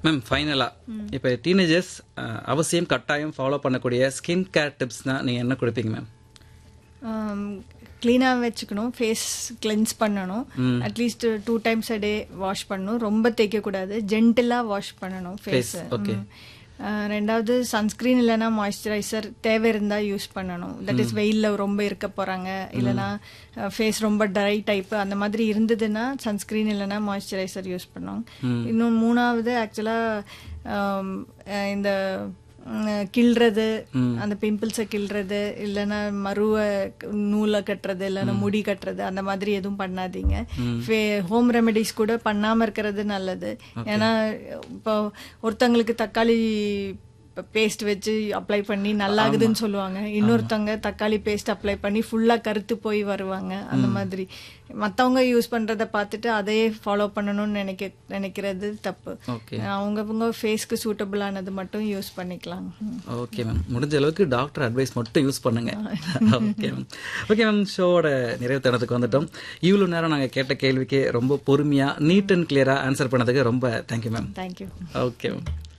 Ma'am ஃபைனலா இப்போ teenagers அவசியம் கட்டாயம் ஃபாலோ பண்ணக்கூடிய ஸ்கின் கேர் டிப்ஸ்னா நீங்க என்ன கொடுப்பீங்க மேம் க்ளீனாக வச்சுக்கணும் ஃபேஸ் கிளென்ஸ் பண்ணணும் at least two times a day wash பண்ணணும் ரொம்ப தேய்க்கக்கூடாது ஜென்டிலாக வாஷ் பண்ணணும் ஃபேஸ் okay. ரெண்டாவது சன்ஸ்கிரீன் இல்லைன்னா மாய்ஸ்சரைசர் தேவை இருந்தால் யூஸ் பண்ணணும் தட் இஸ் வெயிலில் ரொம்ப இருக்க போகிறாங்க இல்லைன்னா ஃபேஸ் ரொம்ப ட்ரை டைப்பு அந்த மாதிரி இருந்ததுன்னா சன்ஸ்கிரீன் இல்லைன்னா மாய்ஸ்சரைசர் யூஸ் பண்ணணும் இன்னும் மூணாவது ஆக்சுவலாக இந்த ம், கிள்றது அந்த பிம்பிள்ஸை கிள்றது இல்லைன்னா மருவை நூலை கட்டுறது இல்லைன்னா முடி கட்டுறது அந்த மாதிரி எதுவும் பண்ணாதீங்க ஹோம் ரெமெடிஸ் கூட பண்ணாம இருக்கிறது நல்லது ஏன்னா இப்போ ஒருத்தங்களுக்கு தக்காளி பேஸ்ட் வச்சு அப்ளை பண்ணி நல்லாகுதுன்னு சொல்லுவாங்க இன்னொருத்தவங்க தக்காளி பேஸ்ட் அப்ளை பண்ணி ஃபுல்லா கருத்து போய் வருவாங்க அந்த மாதிரி மத்தவங்க யூஸ் பண்றத பார்த்துட்டு அதையே ஃபாலோ பண்ணணும்னு நினைக்க நினைக்கிறது தப்பு ஓகே அவங்கவுங்க ஃபேஸ்க்கு சூட்டபிளானது மட்டும் யூஸ் பண்ணிக்கலாம் ம். ஓகே மேம் முடிஞ்ச அளவுக்கு டாக்டர் அட்வைஸ் மட்டும் யூஸ் பண்ணுங்க ஓகே மேம் ஓகே மேம் ஷோவோட நிறைவு தருணத்துக்கு வந்துட்டோம் இவ்வளவு நேரம் நாங்க கேட்ட கேள்விக்கு ரொம்ப பொறுமையா நீட் அண்ட் கிளியரா ஆன்சர் பண்ணதுக்கு ரொம்ப thank you ma'am thank you okay ma'am